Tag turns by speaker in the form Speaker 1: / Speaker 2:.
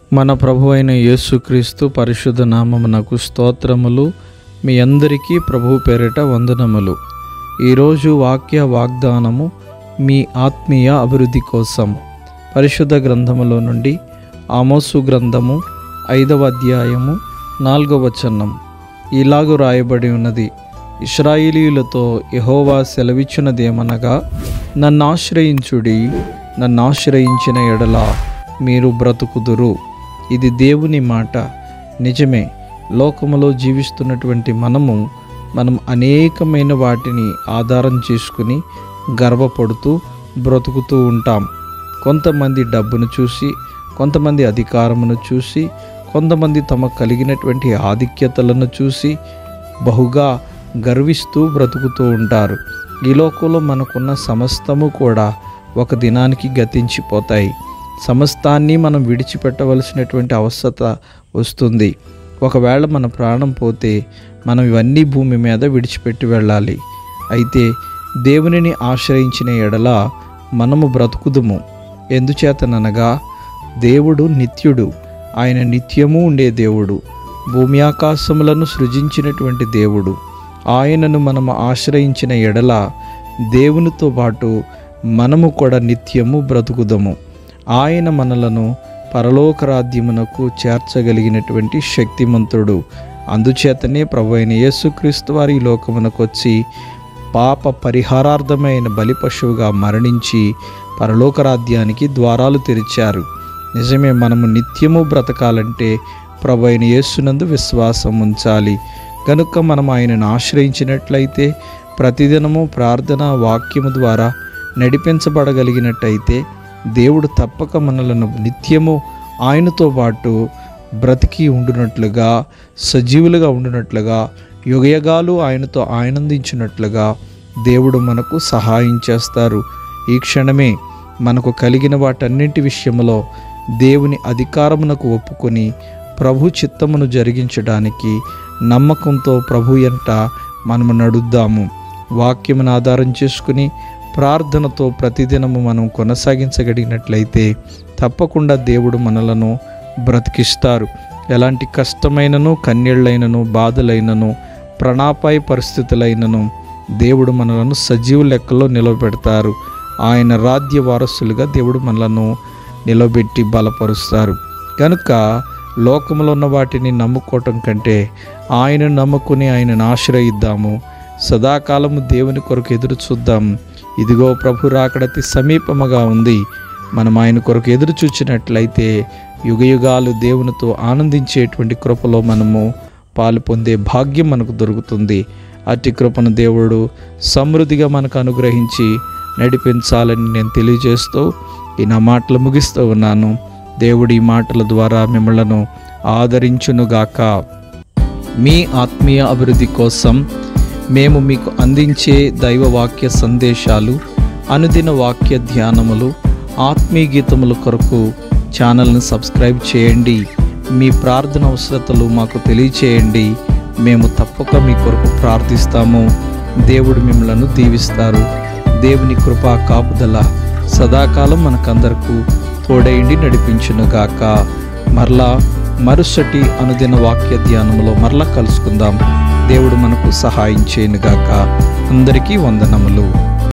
Speaker 1: మన ప్రభు అయిన యేసుక్రీస్తు పరిశుద్ధ నామమునకు స్తోత్రములు మీ అందరికీ ప్రభు పేరిట వందనములు ఈరోజు వాక్య వాగ్దానము మీ ఆత్మీయ అభివృద్ధి కోసం పరిశుద్ధ గ్రంథములో నుండి ఆమోసు గ్రంథము ఐదవ అధ్యాయము నాలుగవ వచనం ఇలాగు రాయబడి ఉన్నది ఇస్రాయిలీలతో యహోవా సెలవిచ్చినదేమనగా నన్ను ఆశ్రయించుడి నన్ను ఆశ్రయించిన ఎడల మీరు బ్రతుకుదురు ఇది దేవుని మాట నిజమే లోకములో జీవిస్తున్నటువంటి మనము మనం అనేకమైన వాటిని ఆధారం చేసుకుని గర్వపడుతూ బ్రతుకుతూ ఉంటాం కొంతమంది డబ్బును చూసి కొంతమంది అధికారమును చూసి కొంతమంది తమ కలిగినటువంటి ఆధిక్యతలను చూసి బహుగా గర్విస్తూ బ్రతుకుతూ ఉంటారు ఈ లోకంలో మనకున్న సమస్తము కూడా ఒక దినానికి గతించిపోతాయి సమస్తాన్ని మనం విడిచిపెట్టవలసినటువంటి అవసరత వస్తుంది ఒకవేళ మన ప్రాణం పోతే మనం ఇవన్నీ భూమి మీద విడిచిపెట్టి వెళ్ళాలి అయితే దేవునిని ఆశ్రయించిన ఎడల మనము బ్రతుకుదుము ఎందుచేతననగా దేవుడు నిత్యుడు ఆయన నిత్యము ఉండే దేవుడు భూమి ఆకాశములను సృజించినటువంటి దేవుడు ఆయనను మనము ఆశ్రయించిన ఎడల దేవునితో పాటు మనము కూడా నిత్యము బ్రతుకుదము ఆయన మనలను పరలోక రాజ్యమునకు చేర్చగలిగినటువంటి శక్తిమంతుడు అందుచేతనే ప్రభు అయిన యేసుక్రీస్తు వారి ఈ లోకమునకు వచ్చి పాప పరిహారార్థమైన బలి పశువుగా మరణించి పరలోక రాజ్యానికి ద్వారాలు తెరిచారు నిజమే మనము నిత్యము బ్రతకాలంటే ప్రభు అయిన యేసునందు విశ్వాసం ఉంచాలి కనుక మనం ఆయనను ఆశ్రయించినట్లయితే ప్రతిదినము ప్రార్థన వాక్యము ద్వారా నడిపించబడగలిగినట్టయితే దేవుడు తప్పక మనలను నిత్యము ఆయనతో పాటు బ్రతికి ఉండునట్లుగా సజీవులుగా ఉండునట్లుగా యుగయగాలు ఆయనతో ఆనందించినట్లుగా దేవుడు మనకు సహాయం చేస్తారు ఈ క్షణమే మనకు కలిగిన వాటన్నింటి విషయంలో దేవుని అధికారమునకు ఒప్పుకొని ప్రభు చిత్తమును జరిగించడానికి నమ్మకంతో ప్రభు ఎంట మనము నడుద్దాము వాక్యమును ఆధారం చేసుకుని ప్రార్థనతో ప్రతిదినము మనం కొనసాగించగలిగినట్లయితే తప్పకుండా దేవుడు మనలను బ్రతికిస్తారు ఎలాంటి కష్టమైనను కన్నీళ్ళైనను బాధలైనను ప్రణాపాయ పరిస్థితులైనను దేవుడు మనలను సజీవ లెక్కలో నిలబెడతారు ఆయన రాజ్య వారసులుగా దేవుడు మనలను నిలబెట్టి బలపరుస్తారు కనుక లోకంలో ఉన్న వాటిని నమ్ముకోవటం కంటే ఆయనను నమ్ముకుని ఆయనను ఆశ్రయిద్దాము సదాకాలము దేవుని కొరకు ఎదురు చూద్దాం ఇదిగో ప్రభు రాకడతి సమీపముగా ఉంది మనం ఆయన కొరకు ఎదురు చూచినట్లయితే యుగయుగాలు దేవునితో ఆనందించేటువంటి కృపలో మనము పాలు పొందే భాగ్యం మనకు దొరుకుతుంది అట్టి కృపను దేవుడు సమృద్ధిగా మనకు అనుగ్రహించి నడిపించాలని నేను తెలియజేస్తూ ఈ నా మాటలు ముగిస్తూ ఉన్నాను దేవుడి ఈ మాటల ద్వారా మిమ్మలను ఆదరించునుగాక మీ ఆత్మీయ అభివృద్ధి కోసం మేము మీకు అందించే దైవ వాక్య సందేశాలు అనుదిన వాక్య ధ్యానములు ఆత్మీయ గీతముల కొరకు ఛానల్ని సబ్స్క్రైబ్ చేయండి మీ ప్రార్థన అవసరతలు మాకు తెలియచేయండి మేము తప్పక మీ కొరకు ప్రార్థిస్తాము దేవుడు మిమ్మలను దీవిస్తారు దేవుని కృపా కాపుదల సదాకాలం మనకందరకు తోడైండి నడిపించునుగాక మరలా మరుసటి అనుదిన వాక్య ధ్యానంలో మరలా కలుసుకుందాం దేవుడు మనకు సహాయం చేయనుగాక అందరికీ వందనములు